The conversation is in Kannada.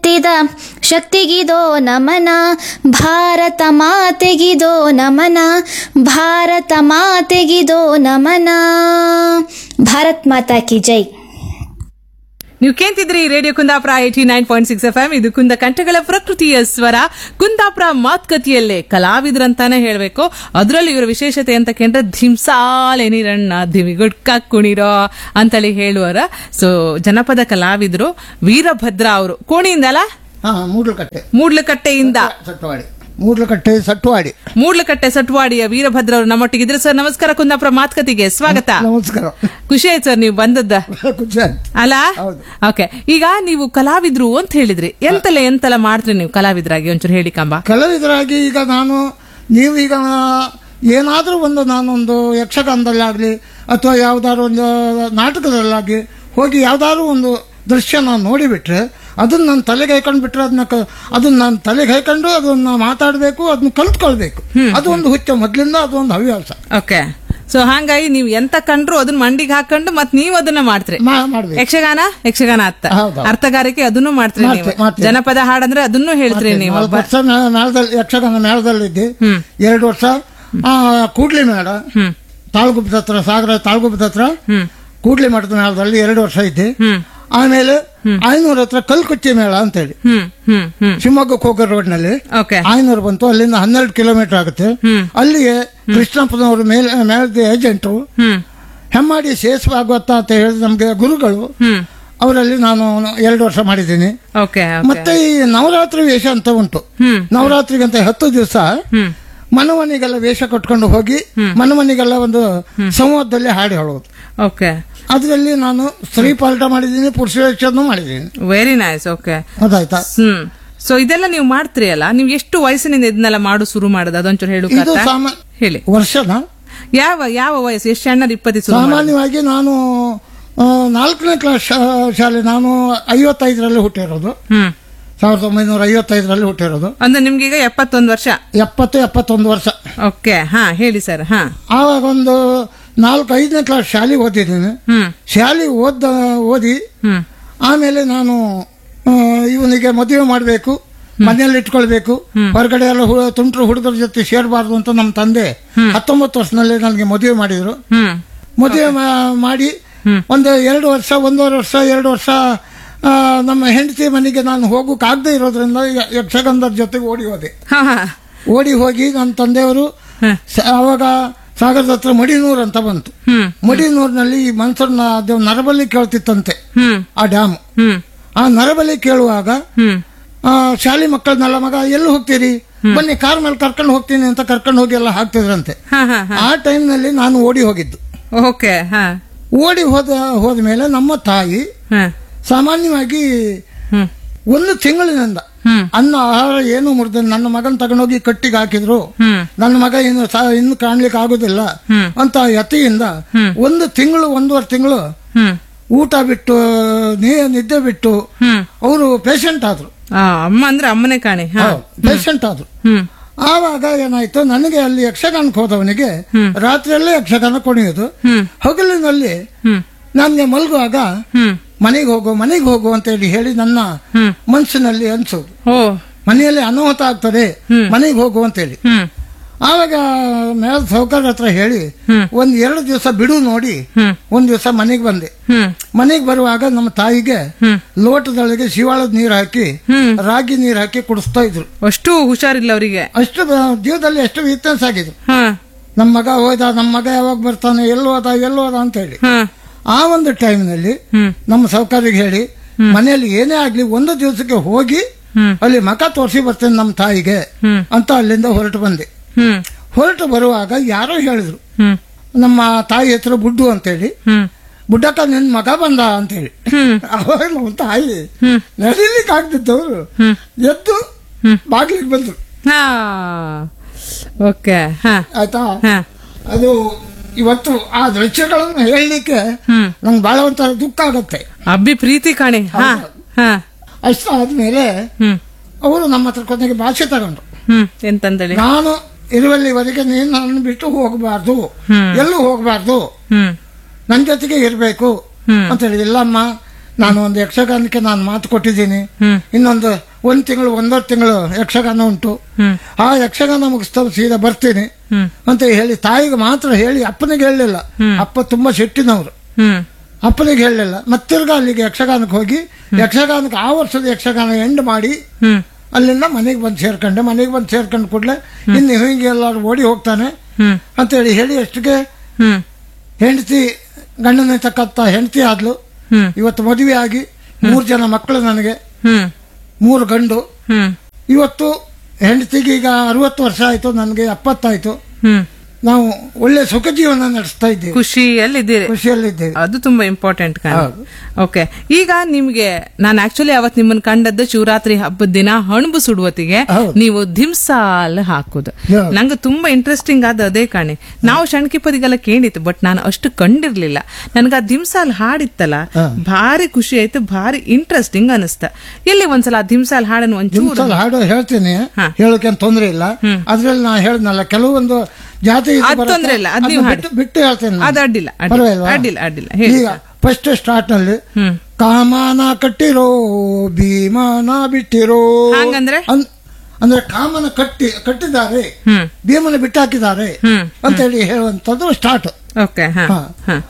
ಹುಟ್ಟಿದ ಶಕ್ತಿಗಿದೋ ನಮನ ಭಾರತ ಮಾತೆಗಿದೋ ನಮನ ಭಾರತ ಮಾತೆಗಿದೋ ನಮನ ಭಾರತ್ ಮಾತಾ ಕಿ ಜೈ ನೀವು ಕೇಂತಿದ್ರಿ radio Kundapura eighty nine point six F M ಇದು ಕುಂದ ಕಂಠಗಳ ಪ್ರಕೃತಿಯ ಸ್ವರ ಕುಂದಾಪುರ ಮಾತುಕತೆಯಲ್ಲೇ ಕಲಾವಿದರಂತಾನೆ ಹೇಳ್ಬೇಕು ಅದರಲ್ಲಿ ಇವರ ವಿಶೇಷತೆ ಅಂತ ಕೇಂದ್ರ ಧಿಂಸಾಲೆನಿರಣ್ಣ ಧಿಮಿಗುಡ್ಕ ಕುಣಿರೋ ಅಂತೇಳಿ ಹೇಳುವರ ಸೊ ಜನಪದ ಕಲಾವಿದರು ವೀರಭದ್ರ ಅವರು ಕೋಣಿಯಿಂದಲ್ಲ ಹಾ ಮೂಡ್ಲಕಟ್ಟೆ ಮೂಡ್ಲಕಟ್ಟೆಯಿಂದ ಸಟ್ವಾಡಿ ಮೂಡ್ಲಕಟ್ಟೆ ಸಟ್ವಾಡಿ ಮೂಡ್ಲಕಟ್ಟೆ ಸಟ್ವಾಡಿಯ ವೀರಭದ್ರ ಅವರು ನಮ್ಮೊಟ್ಟಿಗಿದ್ರೆ ಸರ್ ನಮಸ್ಕಾರ ಕುಂದಾಪುರ ಮಾತುಕತೆಗೆ ಸ್ವಾಗತ ನಮಸ್ಕಾರ ಖುಷಿ ಆಯ್ತು ಸರ್ ನೀವು ಬಂದದ್ದ ಕುಚನ್ ಅಲ್ಲ ಹೌದು. ಓಕೆ ಈಗ ನೀವು ಕಲಾವಿದ್ರು ಅಂತ ಹೇಳಿದ್ರಿ ಎಂತೆಲ್ಲ ಎಂತೆಲ್ಲ ಮಾಡ್ತೀರಿ ನೀವು ಕಲಾವಿದರಾಗಿ ಒಂಚೂರು ಹೇಳಿ ಕಂಬ ಕಲಾವಿದರಾಗಿ ಈಗ ನಾನು ನೀವು ಈಗ ಏನಾದರೂ ಒಂದು ನಾನೊಂದು ಯಕ್ಷಗಾನದಲ್ಲಾಗಲಿ ಅಥವಾ ಯಾವ್ದಾದ್ರು ಒಂದು ನಾಟಕದಲ್ಲಾಗಿ ಹೋಗಿ ಯಾವ್ದಾದ್ರು ಒಂದು ದೃಶ್ಯ ನಾನು ನೋಡಿಬಿಟ್ರೆ ಅದನ್ನ ನಾನು ತಲೆಗೆ ಹಾಕೊಂಡು ಬಿಟ್ರೆ ಅದನ್ನ ಕ- ಅದನ್ನ ನಾನು ತಲೆಗೆ ಹಾಕೊಂಡು ಅದನ್ನ ಮಾತಾಡಬೇಕು ಅದನ್ನ ಕಲ್ತ್ಕೊಳ್ಬೇಕು ಅದು ಒಂದು ಹುಚ್ಚ ಮೊದಲಿಂದ ಅದು ಒಂದು ಹವ್ಯಾಸ ಓಕೆ ಸೊ ಹಂಗಾಗಿ ನೀವು ಎಂತ ಕಂಡ್ರು ಅದನ್ನ ಮಂಡಿಗೆ ಹಾಕೊಂಡು ಮತ್ ನೀವು ಅದನ್ನ ಮಾಡ್ತೀರಿ ಮಾ- ಮಾಡ್ಬೇಕು ಯಕ್ಷಗಾನ ಯಕ್ಷಗಾನ ಅರ್ಥ ಹೌದು. ಅರ್ಥಗಾರಿಕೆ ಅದನ್ನು ಮಾಡ್ತೀರಿ ನೀವು ಮಾಡ್ತೀವಿ, ಮಾಡ್ತೀವಿ. ಜನಪದ ಹಾಡಂದ್ರೆ ಅದನ್ನು ಹೇಳ್ತೀರಿ ನೀವು ನಾಲ್ಕು ವರ್ಷ ಮೇ- ಮೇಳದಲ್ಲಿ ಯಕ್ಷಗಾನ ಮೇಳದಲ್ಲಿದ್ದೆ ಹ್ಮ್. ಎರಡು ವರ್ಷ ಆ, ಕೂಡ್ಲಿ ಮೇಳ ಹ್ಮ್ ತಾಳ್ಗುಪ್ಪದ ಹತ್ರ ಸಾಗರ ತಾಳ್ಗುಪ್ಪದ ಹತ್ರ ಹ್ಮ್ ಕೂಡ್ಲಿ ಮಠದ ಮೇಳದಲ್ಲಿ ಎರಡು ವರ್ಷ ಇದ್ದೆ ಹ್ಮ್ ಆಮೇಲೆ ಆಯ್ನೂರ್ ಹತ್ರ ಕಲ್ಕುಚ್ಚಿ ಮೇಳ ಅಂತ ಹೇಳಿ ಹ್ಮ್ ಹ್ಮ್ ಹ್ಮ್ ಶಿವಮೊಗ್ಗಕ್ಕೆ ಹೋಗೋ ರೋಡ್ ನಲ್ಲಿ ಓಕೆ ಆಯ್ನೂರು ಬಂತು ಅಲ್ಲಿಂದ ಹನ್ನೆರಡು ಕಿಲೋಮೀಟರ್ ಆಗುತ್ತೆ ಹ್ಮ್. ಅಲ್ಲಿಗೆ ಕೃಷ್ಣಪ್ಪನವರು ಮೇಲ್ ಮೇಳದ ಏಜೆಂಟು ಹ್ಮ್ ಹೆಮ್ಮಾಡಿ ಶೇಷ ಭಾಗವತ ಅಂತ ಹೇಳಿದ ನಮ್ಗೆ ಗುರುಗಳು ಹ್ಮ್ ಅವರಲ್ಲಿ ನಾನು ಎರಡು ವರ್ಷ ಮಾಡಿದ್ದೀನಿ ಓಕೆ ಮತ್ತೆ ಈ ನವರಾತ್ರಿ ವೇಷ ಅಂತ ಉಂಟು ಹ್ಮ್ ನವರಾತ್ರಿಗಂತ ಹತ್ತು ದಿವಸ ಹ್ಮ್ ಮನಮನಿಗೆಲ್ಲ ವೇಷ ಕಟ್ಕೊಂಡು ಹೋಗಿ ಮನಮನಿಗೆಲ್ಲ ಒಂದು ಸಂವಾದದಲ್ಲಿ ಹಾಡಿ ಹೇಳೋದು ಓಕೆ ಅದರಲ್ಲಿ ನಾನು ಸ್ತ್ರೀ ಪಾಲ್ಟ ಮಾಡಿದ್ದೀನಿ ಪುರುಷ ವೇಷನೂ ಮಾಡಿದ್ದೀನಿ ವೆರಿ ನೈಸ್ ಓಕೆ ಗೊತ್ತಾಯ್ತಾ ಹ್ಮ್ ಸೊ ಇದೆಲ್ಲ ನೀವು ಮಾಡ್ತೀರಿ ಅಲ್ಲ ನೀವು ಎಷ್ಟು ವಯಸ್ಸಿನಿಂದ ಇದನ್ನೆಲ್ಲ ಮಾಡು ಶುರು ಮಾಡೋದು ಅದೊಂಚೂರು ಹೇಳು ಇದು ಕಥಾ? ಸಾಮಾ ಹೇಳಿ ವರ್ಷನ ಯಾವ ಯಾವ ವಯಸ್ಸು ಎಷ್ಟು ಸಣ್ಣ ಇಪ್ಪತ್ತು ಶುರು ಮಾಡೋದು? ಸಾಮಾನ್ಯವಾಗಿ ನಾನು ಆ, ನಾಲ್ಕನೇ ಕ್ಲಾಸ್ ಶಾ- ಶಾಲೆ ನಾನು ಐವತ್ತೈದರಲ್ಲಿ ಹುಟ್ಟಿರೋದು ಹ್ಮ್ ಸಾವಿರದ ಒಂಬೈನೂರ ಐವತ್ತೈದರಲ್ಲಿ ಹುಟ್ಟಿರೋದು ಅಂದ್ರೆ ನಿಮ್ಗೆ ಈಗ ಎಪ್ಪತ್ತೊಂದು ವರ್ಷ ಎಪ್ಪತ್ತು ಎಪ್ಪತ್ತೊಂದು ವರ್ಷ ಓಕೆ ಹಾ ಹೇಳಿ ಸರ್ ಹಾ ಆವಾಗ ಒಂದು ನಾಲ್ಕು ಐದನೇ ಕ್ಲಾಸ್ ಶಾಲೆ ಓದಿದ್ದೀನಿ ಹ್ಮ್ ಶಾಲೆ ಓದ ಓದಿ ಹ್ಮ್ ಆಮೇಲೆ ನಾನು ಆ, ಇವನಿಗೆ ಮದುವೆ ಮಾಡಬೇಕು ಮನೆಯಲ್ಲಿ ಇಟ್ಕೊಳ್ಬೇಕು ಹೊರಗಡೆ ಎಲ್ಲ ಹು- ತುಂಟ್ರು ಹುಡುಗರ ಜೊತೆ ಸೇರಬಾರ್ದು ಅಂತ ನಮ್ಮ ತಂದೆ ಹತ್ತೊಂಬತ್ತು ವರ್ಷದಲ್ಲಿ ನನಗೆ ಮದುವೆ ಮಾಡಿದ್ರು ಹ್ಮ್ ಮದುವೆ ಮಾ- ಮಾಡಿ ಒಂದು ಎರಡು ವರ್ಷ ಒಂದೂವರೆ ವರ್ಷ ಎರಡು ವರ್ಷ ಆ, ನಮ್ಮ ಹೆಂಡತಿ ಮನೆಗೆ ನಾನು ಹೋಗೋಕ್ಕಾಗದೇ ಇರೋದ್ರಿಂದ ಯ- ಯಕ್ಷಗಾನದ ಜೊತೆಗೆ ಓಡಿ ಹೋದೆ ಹಾ ಹಾ ಓಡಿ ಹೋಗಿ ನನ್ನ ತಂದೆಯವರು ಹ. ಸ- ಅವಾಗ ಸಾಗರದ ಹತ್ರ ಮಡಿನೂರು ಅಂತ ಬಂತು ಹ್ಮ್ ಮಡಿನೂರಿನಲ್ಲಿ ಈ ಮನ್ಸೂರ್ನ ದೇವ್ ನರಬಲಿ ಕೇಳ್ತಿತ್ತಂತೆ ಹ್ಮ್ ಆ ಡ್ಯಾಮ್ ಹ್ಮ್ ಆ ನರಬಲಿ ಕೇಳುವಾಗ ಹ್ಮ್ ಆ, ಶಾಲೆ ಮಕ್ಕಳನ್ನೆಲ್ಲ ಮಗ ಎಲ್ಲಿ ಹೋಗ್ತೀರಿ ಬನ್ನಿ ಕಾರ್ ಮೇಲೆ ಕರ್ಕೊಂಡು ಹೋಗ್ತೀನಿ ಅಂತ ಕರ್ಕೊಂಡು ಹೋಗಿ ಎಲ್ಲ ಹಾಕ್ತಿದ್ರಂತೆ ಹಾ ಹಾ ಹಾ ಆ ಟೈಮ್ನಲ್ಲಿ ನಾನು ಓಡಿ ಹೋಗಿದ್ದು ಓಕೆ ಹಾ ಓಡಿ ಹೋದ ಹೋದ ಮೇಲೆ ನಮ್ಮ ತಾಯಿ ಹಾ ಸಾಮಾನ್ಯವಾಗಿ ಹ್ಮ್ ಒಂದು ತಿಂಗಳಿನಿಂದ ಹ್ಮ್ ಅನ್ನ ಆಹಾರ ಏನು ಮುರಿದ ನನ್ನ ಮಗನ್ ತಗೊಂಡೋಗಿ ಕಟ್ಟಿಗೆ ಹಾಕಿದ್ರು ಹ್ಮ್ ನನ್ನ ಮಗ ಇನ್ನು ಸಾ- ಇನ್ನು ಕಾಣ್ಲಿಕ್ಕೆ ಆಗುದಿಲ್ಲ ಹ್ಮ್. ಅಂತ ಯತಿಯಿಂದ ಹ್ಮ್. ಒಂದು ತಿಂಗಳು ಒಂದೂವರೆ ತಿಂಗಳು ಹ್ಮ್ ಊಟ ಬಿಟ್ಟು ನೀ- ನಿದ್ದೆ ಬಿಟ್ಟು ಹ್ಮ್ ಅವರು ಪೇಷಂಟ್ ಆದ್ರು ಆ ಅಮ್ಮ ಅಂದ್ರೆ ಅಮ್ಮನೇ ಕಾಣಿ ಹಾ ಪೇಷಂಟ್ ಆದ್ರು ಹ್ಮ್ ಆವಾಗ ಏನಾಯ್ತು ನನಗೆ ಅಲ್ಲಿ ಯಕ್ಷಗಾನಕ್ಕೆ ಹೋದವನಿಗೆ ರಾತ್ರಿಯಲ್ಲೇ ಯಕ್ಷಗಾನ ಕುಣಿಯೋದು ಹ್ಮ್ ಹಗಲಿನಲ್ಲಿ ಹ್ಮ್ ನನಗೆ ಮಲಗುವಾಗ ಹ್ಮ್ ಮನೆಗೆ ಹೋಗು ಮನೆಗೆ ಹೋಗು ಅಂತ ಹೇಳಿ ಹೇಳಿ ನನ್ನ ಹ್ಮ್ ಮನಸ್ಸಿನಲ್ಲಿ ಅನ್ಸೋದು ಓ ಮನೆಯಲ್ಲಿ ಅನಾಹುತ ಆಗ್ತದೆ ಮನೆಗೆ ಹೋಗು ಅಂತ ಹೇಳಿ ಹ್ಮ್ ಆವಾಗ ಮೇಳ ಸೌಕರ್ಯ ಹತ್ರ ಹೇಳಿ ಹ್ಮ್. ಒಂದ್ ಎರಡು ದಿವಸ ಬಿಡು ನೋಡಿ ಹ್ಮ್ ಒಂದ್ ದಿವಸ ಮನೆಗೆ ಬಂದೆ ಹ್ಮ್ ಮನೆಗೆ ಬರುವಾಗ ನಮ್ಮ ತಾಯಿಗೆ ಹ್ಮ್ ಲೋಟದೊಳಗೆ ಶಿವಾಳದ ನೀರು ಹಾಕಿ ಹ್ಮ್ ರಾಗಿ ನೀರು ಹಾಕಿ ಕುಡಿಸ್ತಾ ಇದ್ರು ಅಷ್ಟು ಹುಷಾರಿಲ್ಲ ಅವರಿಗೆ ಅಷ್ಟು ಬ- ಜೀವದಲ್ಲಿ ಎಷ್ಟು ವ್ಯತ್ಯಾಸ ಆಗಿದ್ರು ಹಾ ನಮ್ಮ ಮಗ ಹೋದ ನಮ್ಮ ಮಗ ಯಾವಾಗ ಬರ್ತಾನೆ ಎಲ್ಲಿ ಹೋದ ಎಲ್ಲಿ ಹೋದ ಅಂತ ಹೇಳಿ ಹಾ ಆ ಒಂದು ಟೈಮ್ನಲ್ಲಿ ಹ್ಮ್ ನಮ್ಮ ಸೌಕರ್ಯಗೆ ಹೇಳಿ ಮನೆಯಲ್ಲಿ ಏನೇ ಆಗ್ಲಿ ಒಂದು ದಿವಸಕ್ಕೆ ಹೋಗಿ ಹ್ಮ್ ಅಲ್ಲಿ ಮಕ ತೋರಿಸಿ ಬರ್ತೇನೆ ನಮ್ಮ ತಾಯಿಗೆ ಹ್ಮ್ ಅಂತ ಅಲ್ಲಿಂದ ಹೊರಟು ಬಂದೆ ಹ್ಮ್ ಹೊರಟು ಬರುವಾಗ ಯಾರೋ ಹೇಳಿದ್ರು ಹ್ಮ್ ನಮ್ಮ ತಾಯಿ ಹೆಸರು ಬುಡ್ಡು ಅಂತೇಳಿ ಹ್ಮ್ ಬುಡ್ಡಕ್ಕ ನಿನ್ ಮಗ ಬಂದ ಅಂತೇಳಿ ಹ್ಮ್ ಅವಾಗ ನಮ್ಮ ತಾಯಿ ಹ್ಮ್ ನಡಿಲಿಕ್ಕೆ ಆಗ್ತಿದ್ದವರು ಹ್ಮ್ ಎದ್ದು ಹ್ಮ್. ಬಾಗ್ಲಿಗೆ ಬಂದ್ರು ಹಾ ಓಕೆ ಹಾ ಆಯ್ತಾ ಹಾ ಅದು ಇವತ್ತು ಆ ದೃಶ್ಯಗಳನ್ನು ಹೇಳಲಿಕ್ಕೆ ಹ್ಮ್ ನಂಗೆ ಬಹಳ ಒಂಥರ ದುಃಖ ಆಗತ್ತೆ ಅಬ್ಬಿ ಪ್ರೀತಿ ಕಾಣಿ ಹಾ ಹಾ ಅಷ್ಟು ಆದ್ಮೇಲೆ ಹ್ಮ್ ಅವರು ನಮ್ಮ ಹತ್ರ ಕೊನೆಗೆ ಭಾಷೆ ತಗೊಂಡ್ರು ಹ್ಮ್ ಎಂತಂದೇಳಿ ನಾನು ಇರುವಲ್ಲಿವರೆಗೆ ನೀನು ನನ್ನ ಬಿಟ್ಟು ಹೋಗಬಾರ್ದು ಹ್ಮ್. ಎಲ್ಲೂ ಹೋಗಬಾರ್ದು ಹ್ಮ್ ನನ್ನ ಜೊತೆಗೆ ಇರಬೇಕು ಹ್ಮ್. ಅಂತ ಹೇಳಿ ಇಲ್ಲಮ್ಮ ನಾನು ಒಂದು ಯಕ್ಷಗಾನಕ್ಕೆ ನಾನು ಮಾತು ಕೊಟ್ಟಿದ್ದೀನಿ ಹ್ಮ್. ಇನ್ನೊಂದು ಒಂದ್ ತಿಂಗಳು ಒಂದೂವರೆ ತಿಂಗಳು ಯಕ್ಷಗಾನ ಉಂಟು ಹ್ಮ್ ಆ ಯಕ್ಷಗಾನ ಮುಗಿಸ್ತಾ ಸೀದಾ ಬರ್ತೀನಿ ಹ್ಮ್ ಅಂತ ಹೇಳಿ ತಾಯಿಗೆ ಮಾತ್ರ ಹೇಳಿ ಅಪ್ಪನಿಗೆ ಹೇಳಲಿಲ್ಲ ಅಪ್ಪ ತುಂಬಾ ಸಿಟ್ಟಿನವರು ಹ್ಮ್ ಅಪ್ಪನಿಗೆ ಹೇಳಲಿಲ್ಲ ಮತ್ತಿರ್ಗ ಅಲ್ಲಿಗೆ ಯಕ್ಷಗಾನಕ್ಕೆ ಹೋಗಿ ಯಕ್ಷಗಾನಕ್ಕೆ ಆ ವರ್ಷದ ಯಕ್ಷಗಾನ ಎಂಡ್ ಮಾಡಿ ಹ್ಮ್ ಅಲ್ಲಿಂದ ಮನೆಗೆ ಬಂದು ಸೇರ್ಕೊಂಡೆ ಮನೆಗೆ ಬಂದು ಸೇರ್ಕೊಂಡ್ ಕೂಡಲೇ ಇನ್ನು ಹಿಂಗೆ ಎಲ್ಲರೂ ಓಡಿ ಹೋಗ್ತಾನೆ ಹ್ಮ್ ಅಂತೇಳಿ ಹೇಳಿ ಅಷ್ಟಿಗೆ ಹ್ಮ್ ಹೆಂಡತಿ ಗಂಡನ ತಕ್ಕಂತ ಹೆಂಡತಿ ಆದ್ಲು ಹ್ಮ್ ಇವತ್ತು ಮದುವೆ ಆಗಿ ಮೂರು ಜನ ಮಕ್ಕಳು ನನಗೆ ಹ್ಮ್ ಮೂರು ಗಂಡು ಹ್ಮ್ ಇವತ್ತು ಹೆಂಡತಿಗೆ ಈಗ ಅರವತ್ತು ವರ್ಷ ಆಯ್ತು ನನಗೆ ಎಪ್ಪತ್ತಾಯ್ತು ಹ್ಮ್ ನಾವು ಒಳ್ಳೆ ಸುಖ ಜೀವನ ನಡೆಸ್ತಾ ಇದ್ದೀವಿ ಖುಷಿಯಲ್ಲಿದ್ದೀರಿ ಖುಷಿಯಲ್ಲಿದ್ದೇವೆ ಅದು ತುಂಬಾ ಇಂಪಾರ್ಟೆಂಟ್ ಹೌದು. ಓಕೆ ಈಗ ನಿಮ್ಗೆ ನಾನು ಆಕ್ಚುಲಿ ಅವತ್ ನಿಮ್ಮನ್ನ ಕಂಡದ್ದು ಶಿವರಾತ್ರಿ ಹಬ್ಬದ ದಿನ ಹಣಬು ಸುಡುವತ್ತಿಗೆ ಹೌದು. ನೀವು ಧಿಮ್ಸಾಲ್ ಹಾಕುದು ಹೌದು. ನಂಗೆ ತುಂಬಾ ಇಂಟ್ರೆಸ್ಟಿಂಗ್ ಆದ ಅದೇ ಕಾಣೆ ನಾವು ಶಣ್ಕಿಪದಿಗೆಲ್ಲ ಕೇಳಿತ್ತು ಬಟ್ ನಾನು ಅಷ್ಟು ಕಂಡಿರ್ಲಿಲ್ಲ ನನ್ಗೆ ಆ ಧಿಮ್ಸಾಲ್ ಹಾಡಿತ್ತಲ್ಲ ಹಾ. ಭಾರಿ ಖುಷಿ ಆಯ್ತು ಭಾರಿ ಇಂಟ್ರೆಸ್ಟಿಂಗ್ ಅನಿಸ್ತ ಎಲ್ಲಿ ಒಂದ್ಸಲ ಆ ಧಿಮ್ಸಾಲ್ ಹಾಡನ್ನು ಒಂಚೂರು ನಿಮ್ಸಲ ಹಾಡು ಹೇಳ್ತೀನಿ ಹಾ. ಹೇಳೋಕೆ ತೊಂದ್ರೆ ಇಲ್ಲ ಅದ್ರಲ್ಲಿ ನಾ ಹೇಳಿದ್ನಲ್ಲ ಕೆಲವೊಂದು ಜಾತಿ ಇದು ಅದ್ ಬರುತ್ತೆ. ತೊಂದ್ರೆ ಇಲ್ಲ, ಅದ್ ಅದ್ನ ನೀವು ಹಾಡಿ. ಬಿಟ್ಟು ಬಿಟ್ಟು ಹೇಳ್ತೇನೆ ನಾನು. ಅದು ಅಡ್ಡಿಲ್ಲ ಅಡ್ಡಿಲ್ಲ ಪರವಾಗಿಲ್ವಾ? ಅಡ್ಡಿಲ್ಲ ಅಡ್ಡಿಲ್ಲ ಹೇಳಿ ಈಗ ಫಸ್ಟ್ ಸ್ಟಾರ್ಟ್ ನಲ್ಲಿ ಹ್ಮ್ ಕಾಮನ ಕಟ್ಟಿರೋ ಭೀಮನ ಬಿಟ್ಟಿರೋ ಹಾಗಂದ್ರೆ? ಅನ್- ಅಂದ್ರೆ ಕಾಮನ ಕಟ್ಟಿ ಕಟ್ಟಿದ್ದಾರೆ ಹ್ಮ್ ಭೀಮನ ಬಿಟ್ಟಾಕಿದ್ದಾರೆ ಹ್ಮ್ ಅಂತ ಹೇಳಿ ಹೇಳುವಂತದ್ದು ಸ್ಟಾರ್ಟ್ ಓಕೆ ಹಾ ಹಾ. ಹಾ